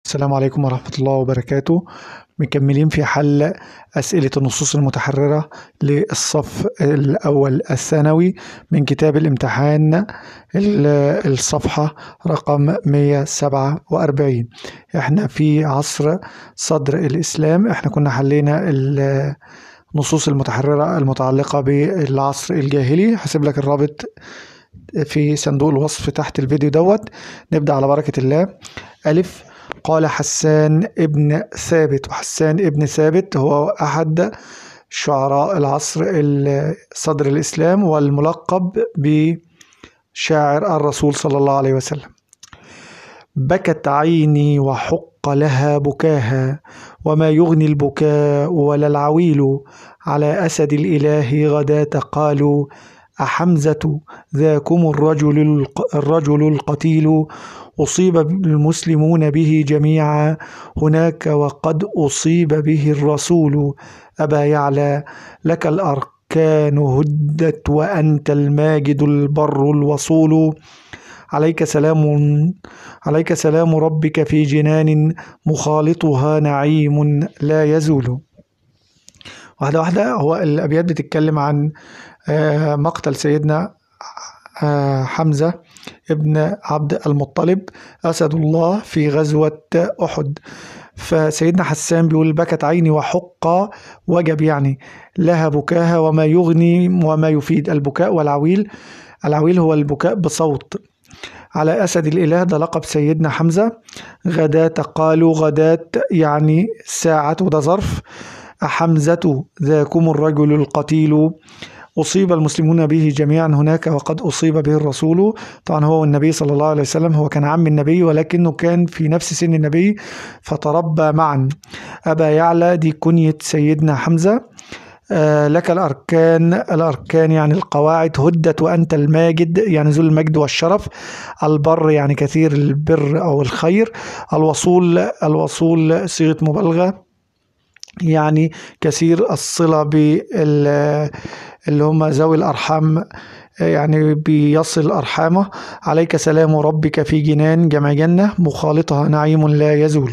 السلام عليكم ورحمة الله وبركاته مكملين في حل أسئلة النصوص المتحررة للصف الأول الثانوي من كتاب الامتحان ال- الصفحة رقم 147 احنا في عصر صدر الإسلام احنا كنا حلينا ال- النصوص المتحررة المتعلقة بالعصر الجاهلي هسيب لك الرابط في صندوق الوصف تحت الفيديو دوت نبدأ على بركة الله ألف قال حسان ابن ثابت وحسان ابن ثابت هو أحد شعراء العصر ال- صدر الإسلام والملقب بشاعر الرسول صلى الله عليه وسلم بكت عيني وحق لها بكاها وما يغني البكاء ولا العويل على أسد الإله غداة قالوا أحمزة ذاكم الرجل الق- الرجل القتيل أصيب المسلمون به جميعا هناك وقد أصيب به الرسول أبا يعلى لك الأركان هدت وأنت الماجد البر الوصول عليك سلام عليك سلام ربك في جنان مخالطها نعيم لا يزول واحدة واحدة هو الأبيات بتتكلم عن آه، مقتل سيدنا آه، حمزة ابن عبد المطلب أسد الله في غزوة أحد فسيدنا حسان بيقول بكت عيني وحق وجب يعني لها بكاها وما يغني وما يفيد البكاء والعويل العويل هو البكاء بصوت على أسد الإله ده لقب سيدنا حمزة غداة قالوا غداة يعني ساعة وده ظرف أحمزة ذاكم الرجل القتيل أصيب المسلمون به جميعا هناك وقد أصيب به الرسول طبعا هو النبي صلى الله عليه وسلم هو كان عم النبي ولكنه كان في نفس سن النبي فتربى معا أبا يعلى دي كنية سيدنا حمزة آه لك الأركان الأركان يعني القواعد هدت وأنت الماجد يعني ذو المجد والشرف البر يعني كثير البر أو الخير الوصول الوصول صيغة مبالغة يعني كثير الصلة بال اللي هم ذوي الأرحام يعني بيصل أرحامه عليك سلام ربك في جنان جمع جنة مخالطها نعيم لا يزول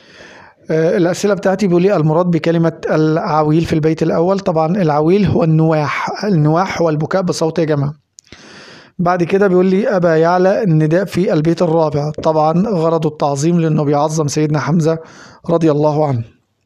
آه، الأسئلة بتاعتي بيقول لي المراد بكلمة العويل في البيت الأول طبعا العويل هو النواح النواح هو البكاء بصوت يا جماعة بعد كده بيقول لي أبا يعلى النداء في البيت الرابع طبعا غرضه التعظيم لأنه بيعظم سيدنا حمزة رضي الله عنه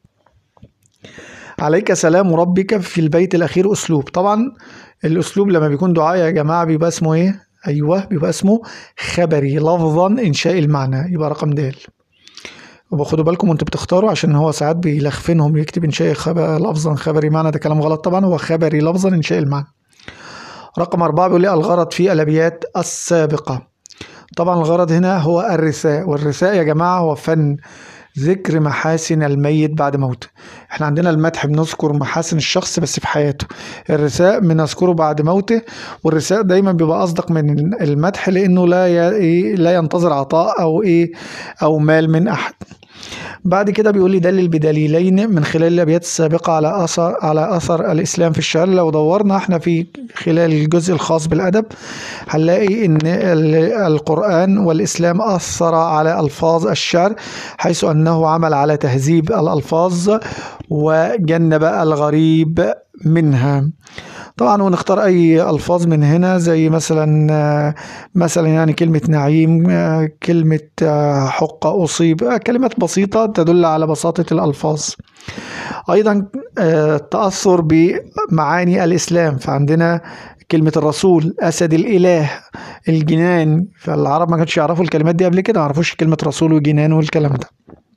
عليك سلام ربك في البيت الأخير أسلوب طبعا الأسلوب لما بيكون دعاء يا جماعة بيبقى اسمه إيه؟ أيوه بيبقى اسمه خبري لفظا إنشاء المعنى يبقى رقم د وخدوا بالكم وانتوا بتختاروا عشان هو ساعات بيلخفنهم يكتب إنشاء خبر لفظا خبري معنى ده كلام غلط طبعا هو خبري لفظا إنشاء المعنى رقم أربعة بيقول لي الغرض في الأبيات السابقة طبعا الغرض هنا هو الرثاء والرثاء يا جماعة هو فن ذكر محاسن الميت بعد موته احنا عندنا المدح بنذكر محاسن الشخص بس في حياته الرثاء بنذكره بعد موته والرثاء دايما بيبقى اصدق من المدح لانه لا ي... إيه لا ينتظر عطاء او ايه او مال من احد بعد كده بيقول لي دلل بدليلين من خلال الابيات السابقه على اثر على اثر الاسلام في الشعر لو دورنا احنا في خلال الجزء الخاص بالادب هنلاقي ان ال- القران والاسلام اثر على الفاظ الشعر حيث انه عمل على تهذيب الالفاظ وجنب الغريب منها طبعا ونختار اي الفاظ من هنا زي مثلا آه، مثلا يعني كلمه نعيم آه، كلمه آه، حق اصيب آه، كلمات بسيطه تدل على بساطه الالفاظ ايضا آه، التاثر بمعاني الاسلام فعندنا كلمة الرسول أسد الإله الجنان فالعرب ما كانش يعرفوا الكلمات دي قبل كده ما يعرفوش كلمة رسول وجنان والكلام ده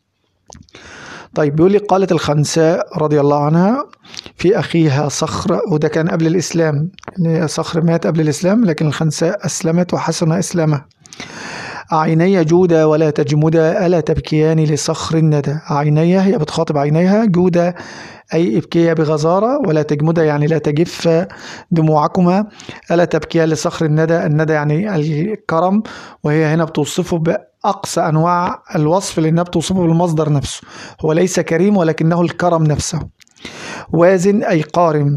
طيب بيقول لي قالت الخنساء رضي الله عنها في أخيها صخر وده كان قبل الإسلام يعني صخر مات قبل الإسلام لكن الخنساء أسلمت وحسن إسلامها عيني جودا ولا تجمدا ألا تبكيان لصخر الندى عيني هي بتخاطب عينيها جودا أي ابكيا بغزارة ولا تجمدا يعني لا تجف دموعكما ألا تبكيا لصخر الندى الندى يعني الكرم وهي هنا بتوصفه بأقصى أنواع الوصف لأنها بتوصفه بالمصدر نفسه هو ليس كريم ولكنه الكرم نفسه وازن أي قارن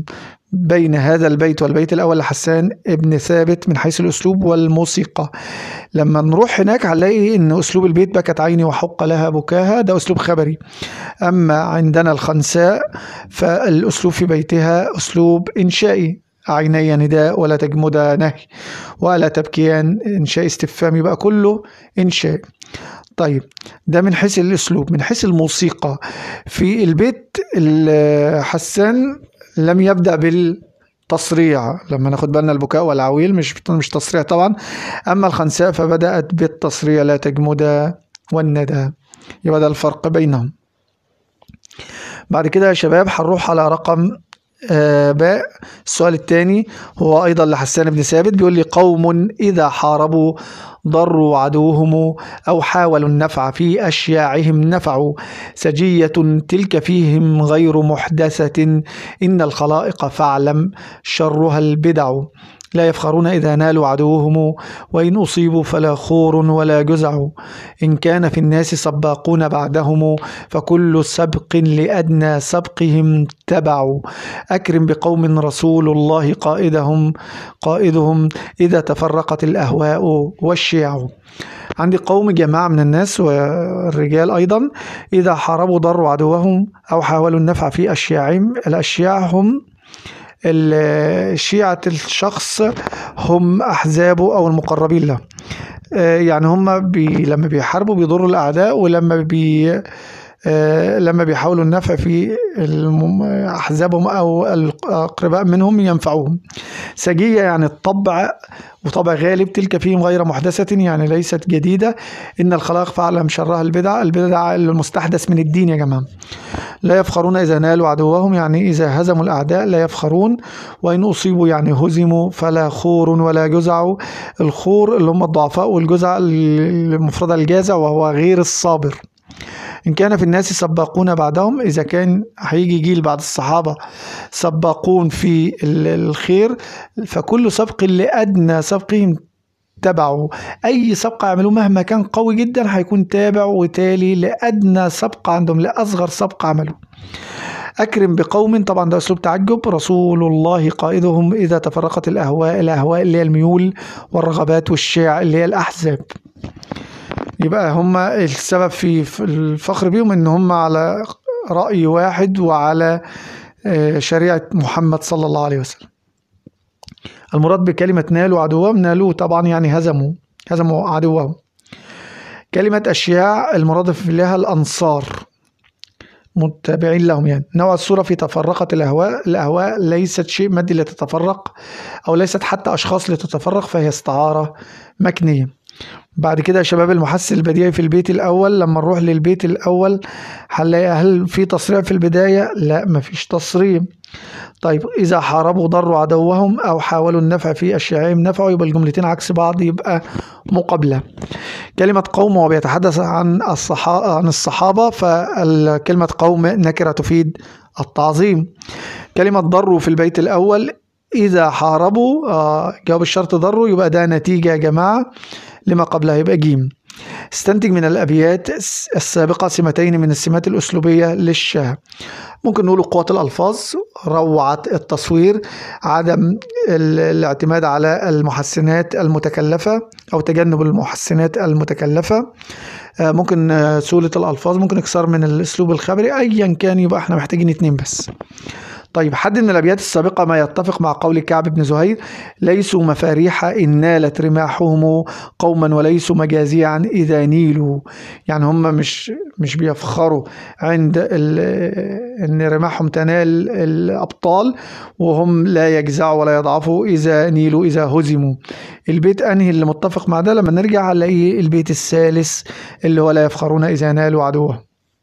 بين هذا البيت والبيت الأول لحسان ابن ثابت من حيث الأسلوب والموسيقى لما نروح هناك هنلاقي إن أسلوب البيت بكت عيني وحق لها بكاها ده أسلوب خبري أما عندنا الخنساء فالأسلوب في بيتها أسلوب إنشائي عيني نداء ولا تجمد نهي ولا تبكيان إنشاء استفهام يبقى كله إنشاء طيب ده من حيث الأسلوب من حيث الموسيقى في البيت حسان لم يبدأ بالتصريع لما ناخد بالنا البكاء والعويل مش مش تصريع طبعا أما الخنساء فبدأت بالتصريع لا تجمد والندى يبقى ده الفرق بينهم بعد كده يا شباب هنروح على رقم آه باء السؤال الثاني هو أيضا لحسان بن ثابت بيقول لي قوم إذا حاربوا ضروا عدوهم أو حاولوا النفع في أشياعهم نفعوا سجية تلك فيهم غير محدثة إن الخلائق فاعلم شرها البدع لا يفخرون إذا نالوا عدوهم وإن أصيبوا فلا خور ولا جزع إن كان في الناس سباقون بعدهم فكل سبق لأدنى سبقهم تبع أكرم بقوم رسول الله قائدهم قائدهم إذا تفرقت الأهواء والشيع عندي قوم جماعة من الناس والرجال أيضا إذا حاربوا ضروا عدوهم أو حاولوا النفع في أشياعهم الأشياع هم شيعة الشخص هم أحزابه أو المقربين له آه، يعني هم بي لما بيحاربوا بيضروا الأعداء ولما بي آه، لما بيحاولوا النفع في أحزابهم أو الأقرباء منهم ينفعوهم سجية يعني الطبع وطبع غالب تلك فيهم غير محدثة يعني ليست جديدة إن الخلاق فعلا شرها البدع البدع المستحدث من الدين يا جماعة لا يفخرون إذا نالوا عدوهم يعني إذا هزموا الأعداء لا يفخرون وإن أصيبوا يعني هزموا فلا خور ولا جزع الخور اللي هم الضعفاء والجزع المفردة الجازع وهو غير الصابر إن كان في الناس سباقون بعدهم إذا كان هيجي جيل بعد الصحابة سباقون في الخير فكل سبق لأدنى سبقهم تبعوا أي سبق يعملوه مهما كان قوي جدا هيكون تابع وتالي لأدنى سبق عندهم لأصغر سبق عملوا أكرم بقوم طبعا ده أسلوب تعجب رسول الله قائدهم إذا تفرقت الأهواء الأهواء اللي هي الميول والرغبات والشيع اللي هي الأحزاب يبقى هم السبب في الفخر بيهم ان هم على رأي واحد وعلى آه، شريعة محمد صلى الله عليه وسلم المراد بكلمة نالوا عدوهم نالوا طبعا يعني هزموا هزموا عدوهم كلمة أشياع المراد لها الأنصار متابعين لهم يعني نوع الصورة في تفرقت الأهواء الأهواء ليست شيء مادي لتتفرق أو ليست حتى أشخاص لتتفرق فهي استعارة مكنية بعد كده يا شباب المحسن البديهي في البيت الأول لما نروح للبيت الأول هنلاقي هل في تصريع في البداية؟ لا مفيش تصريع طيب إذا حاربوا ضروا عدوهم أو حاولوا النفع في أشياعهم نفعوا يبقى الجملتين عكس بعض يبقى مقابلة كلمة قوم وهو بيتحدث عن الصحابة عن الصحابة فالكلمة قوم نكرة تفيد التعظيم كلمة ضروا في البيت الأول إذا حاربوا آه جواب الشرط ضروا يبقى ده نتيجة يا جماعة لما قبلها يبقى جيم استنتج من الأبيات السابقة سمتين من السمات الأسلوبية للشاه ممكن نقول قوة الألفاظ روعة التصوير عدم الاعتماد على المحسنات المتكلفة أو تجنب المحسنات المتكلفة آه، ممكن سهولة الألفاظ ممكن إكثار من الأسلوب الخبري أيا كان يبقى احنا محتاجين اتنين بس طيب حد من الأبيات السابقة ما يتفق مع قول كعب بن زهير ليسوا مفاريح إن نالت رماحهم قوما وليسوا مجازيا إذا نيلوا يعني هم مش مش بيفخروا عند إن رماحهم تنال الأبطال وهم لا يجزعوا ولا يضعفوا إذا نيلوا إذا هزموا البيت أنهي اللي متفق مع ده لما نرجع نلاقي البيت الثالث اللي هو لا يفخرون إذا نالوا عدوهم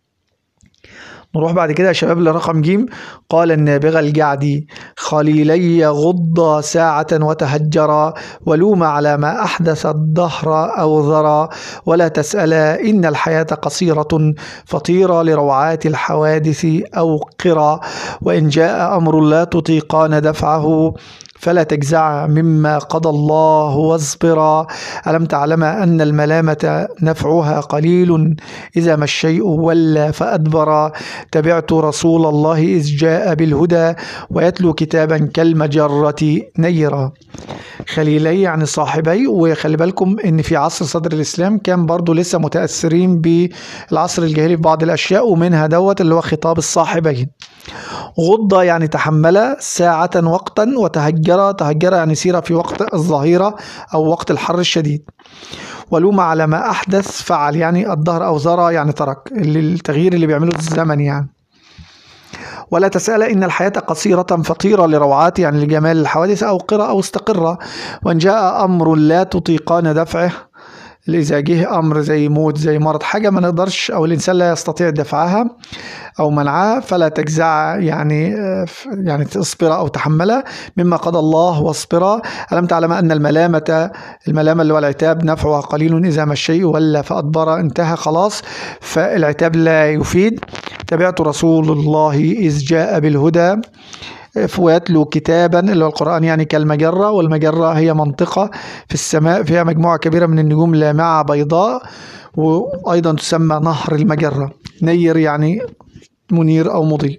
نروح بعد كده يا شباب لرقم جيم قال النابغة الجعدي خليلي غض ساعة وتهجرا ولوم على ما أحدث الدهر أو ذرى ولا تسألا إن الحياة قصيرة فطيرة لروعات الحوادث أو قرى وإن جاء أمر لا تطيقان دفعه فلا تجزع مما قضى الله واصبرا ألم تعلم أن الملامة نفعها قليل إذا ما الشيء ولى فأدبر تبعت رسول الله إذ جاء بالهدى ويتلو كتابا كالمجرة نيرا خليلي يعني صاحبي وخلي بالكم ان في عصر صدر الاسلام كان برضو لسه متاثرين بالعصر الجاهلي في بعض الاشياء ومنها دوت اللي هو خطاب الصاحبين غض يعني تحمل ساعة وقتا وتهجر تهجر يعني سير في وقت الظهيرة أو وقت الحر الشديد ولوم على ما أحدث فعل يعني الظهر أو زرى يعني ترك اللي التغيير اللي بيعمله الزمن يعني ولا تسأل إن الحياة قصيرة فطيرة لروعات يعني لجمال الحوادث أو قرى أو استقرة وإن جاء أمر لا تطيقان دفعه إذا جه أمر زي موت زي مرض حاجة ما نقدرش أو الإنسان لا يستطيع دفعها أو منعها فلا تجزع يعني يعني تصبر أو تحملها مما قضى الله واصبرا ألم تعلم أن الملامة الملامة اللي هو العتاب نفعها قليل إذا ما الشيء ولا فأدبر انتهى خلاص فالعتاب لا يفيد تبعت رسول الله إذ جاء بالهدى ويتلو كتابا اللي هو القرآن يعني كالمجرة والمجرة هي منطقة في السماء فيها مجموعة كبيرة من النجوم لامعة بيضاء وأيضا تسمى نهر المجرة نير يعني منير أو مضيء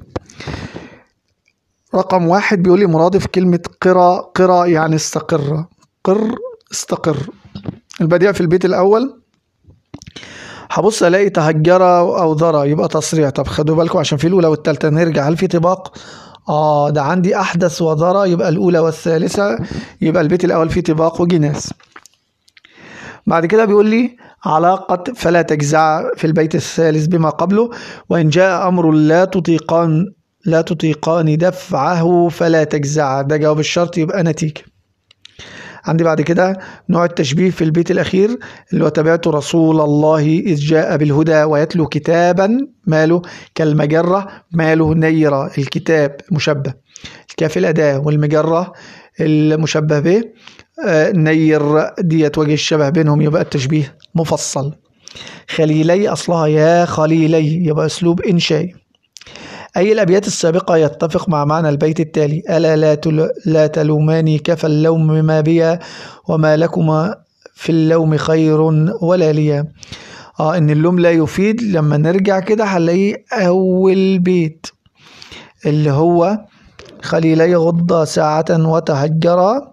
رقم واحد بيقول لي مرادف كلمة قرى قرى يعني استقر قر استقر البديع في البيت الأول هبص الاقي تهجرة او ذرة يبقى تصريع طب خدوا بالكم عشان في الاولى والثالثه نرجع هل في طباق اه ده عندي احدث وذرة يبقى الاولى والثالثه يبقى البيت الاول فيه طباق وجناس بعد كده بيقول لي علاقة فلا تجزع في البيت الثالث بما قبله وإن جاء أمر لا تطيقان لا تطيقان دفعه فلا تجزع ده جواب الشرط يبقى نتيجة عندي بعد كده نوع التشبيه في البيت الأخير اللي هو تبعت رسول الله إذ جاء بالهدى ويتلو كتابا ماله كالمجرة ماله نيرة الكتاب مشبه الكاف الأداة والمجرة المشبه به آه، نير ديت وجه الشبه بينهم يبقى التشبيه مفصل خليلي أصلها يا خليلي يبقى أسلوب إنشائي أي الأبيات السابقة يتفق مع معنى البيت التالي ألا لا, تل... لا تلوماني كفى اللوم ما بيا وما لكما في اللوم خير ولا ليا اه ان اللوم لا يفيد لما نرجع كده هنلاقيه اول بيت اللي هو خليلي غض ساعة وتهجرا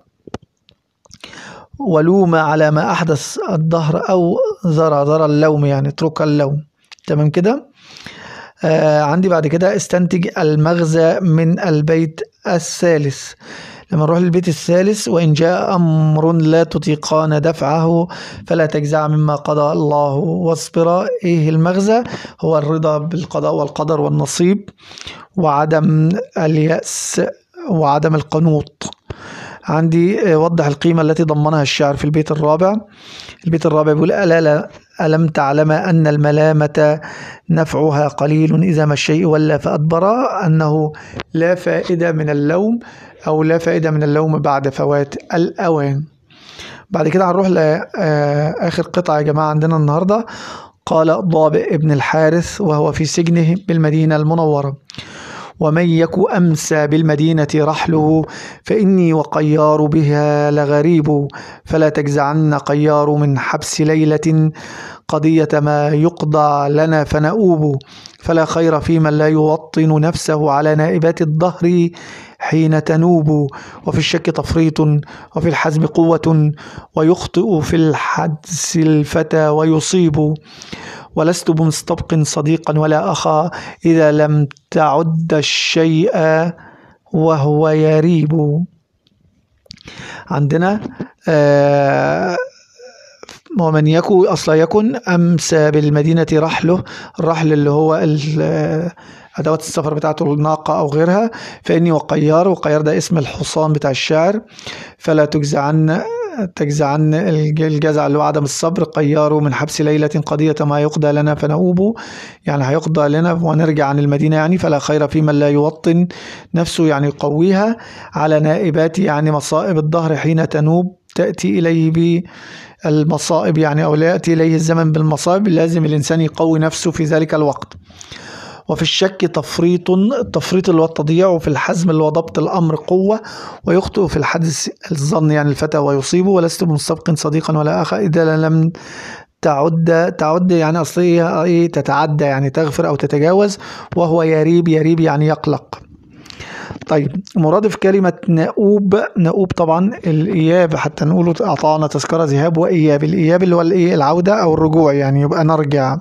ولوم على ما أحدث الدهر أو ذرى ذرى اللوم يعني اترك اللوم تمام كده آه عندي بعد كده استنتج المغزى من البيت الثالث لما نروح للبيت الثالث وإن جاء أمر لا تطيقان دفعه فلا تجزع مما قضى الله واصبر إيه المغزى هو الرضا بالقضاء والقدر والنصيب وعدم اليأس وعدم القنوط عندي وضح القيمة التي ضمنها الشعر في البيت الرابع البيت الرابع بيقول ألا لا ألم تعلم أن الملامة نفعها قليل إذا ما الشيء ولا فأدبر أنه لا فائدة من اللوم أو لا فائدة من اللوم بعد فوات الأوان بعد كده هنروح لآخر قطعة يا جماعة عندنا النهاردة قال ضابئ ابن الحارث وهو في سجنه بالمدينة المنورة ومن يك أمسى بالمدينة رحله فإني وقيار بها لغريب فلا تجزعن قيار من حبس ليلة قضية ما يقضى لنا فنؤوب فلا خير في من لا يوطن نفسه على نائبات الدهر حين تنوب وفي الشك تفريط وفي الحزم قوة ويخطئ في الحدس الفتى ويصيب ولست بمستبق صديقا ولا أخا إذا لم تعد الشيء وهو يريب عندنا آه ومن يكن أصلا يكن أمسى بالمدينة رحله الرحل اللي هو أدوات السفر بتاعته الناقة أو غيرها فإني وقيار وقيار ده اسم الحصان بتاع الشاعر فلا تجزع عن تجزع عن الجزع اللي هو عدم الصبر قيار من حبس ليلة قضية ما يقضى لنا فنؤوب يعني هيقضى لنا ونرجع عن المدينة يعني فلا خير في من لا يوطن نفسه يعني يقويها على نائبات يعني مصائب الظهر حين تنوب تأتي إليه بالمصائب يعني أو لا يأتي إليه الزمن بالمصائب لازم الإنسان يقوي نفسه في ذلك الوقت وفي الشك تفريط التفريط اللي هو التضييع وفي الحزم اللي هو ضبط الأمر قوة ويخطئ في الحدث الظن يعني الفتى ويصيبه ولست بمستبق صديقا ولا أخا إذا لم تعد تعد يعني أصلية إيه تتعدى يعني تغفر أو تتجاوز وهو يريب يريب يعني يقلق طيب مرادف كلمة نؤوب نؤوب طبعا الإياب حتى نقوله أعطانا تذكرة ذهاب وإياب الإياب اللي هو الإيه العودة أو الرجوع يعني يبقى نرجع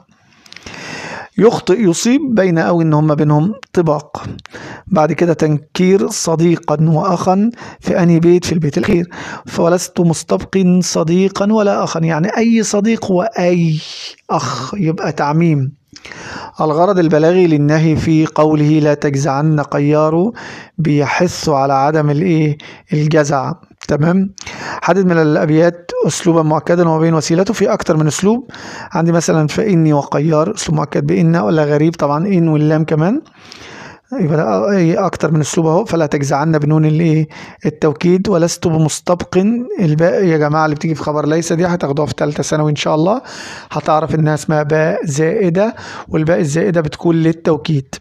يخطئ يصيب بين أو إن هم بينهم طباق بعد كده تنكير صديقا وأخا في أنهي بيت في البيت الأخير فلست مستبق صديقا ولا أخا يعني أي صديق وأي أخ يبقى تعميم الغرض البلاغي للنهي في قوله لا تجزعن قيار بيحث على عدم الايه الجزع تمام حدد من الابيات اسلوبا مؤكدا وما بين وسيلته في اكتر من اسلوب عندي مثلا فاني وقيار اسلوب مؤكد بان ولا غريب طبعا ان واللام كمان يبقى ده ايه اكتر من اسلوب اهو فلا تجزعن بنون الايه التوكيد ولست بمستبق الباء يا جماعه اللي بتيجي في خبر ليس دي هتاخدوها في ثالثه ثانوي ان شاء الله هتعرف انها اسمها باء زائده والباء الزائده بتكون للتوكيد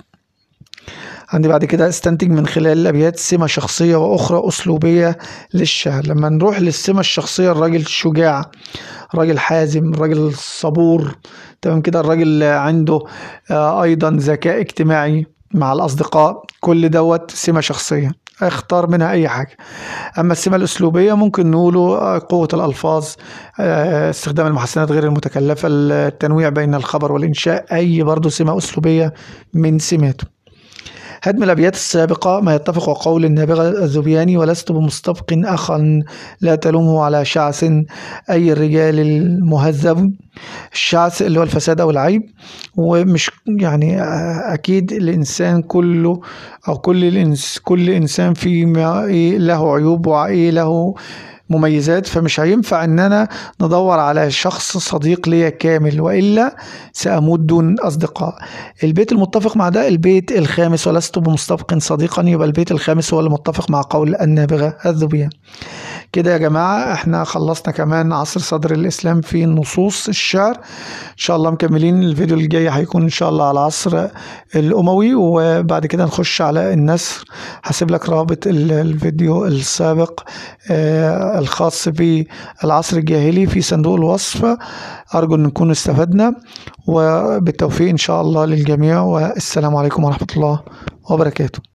عندي بعد كده استنتج من خلال الابيات سمة شخصية واخرى اسلوبية للشعر لما نروح للسمة الشخصية الراجل شجاع راجل حازم راجل صبور تمام كده الراجل عنده آه، ايضا ذكاء اجتماعي مع الاصدقاء كل دوت سمة شخصية اختار منها اي حاجة اما السمة الاسلوبية ممكن نقوله آه، قوة الالفاظ آه، استخدام المحسنات غير المتكلفة التنويع بين الخبر والانشاء اي برضو سمة اسلوبية من سماته هدم الأبيات السابقة ما يتفق قول النابغة الذبياني ولست بمستبق أخا لا تلومه على شعث أي الرجال المهذب الشعث اللي هو الفساد أو العيب ومش يعني أكيد الإنسان كله أو كل الإنس كل إنسان فيه ما إيه له عيوب وإيه له مميزات فمش هينفع ان انا ندور على شخص صديق ليا كامل والا ساموت دون اصدقاء البيت المتفق مع ده البيت الخامس ولست بمستبق صديقا يبقى البيت الخامس هو المتفق مع قول النابغه الذبيان كده يا جماعة احنا خلصنا كمان عصر صدر الإسلام في نصوص الشعر إن شاء الله مكملين الفيديو الجاي هيكون إن شاء الله على العصر الأموي وبعد كده نخش على النسر هسيب لك رابط ال- الفيديو السابق آه، الخاص بالعصر الجاهلي في صندوق الوصف أرجو أن نكون استفدنا وبالتوفيق إن شاء الله للجميع والسلام عليكم ورحمة الله وبركاته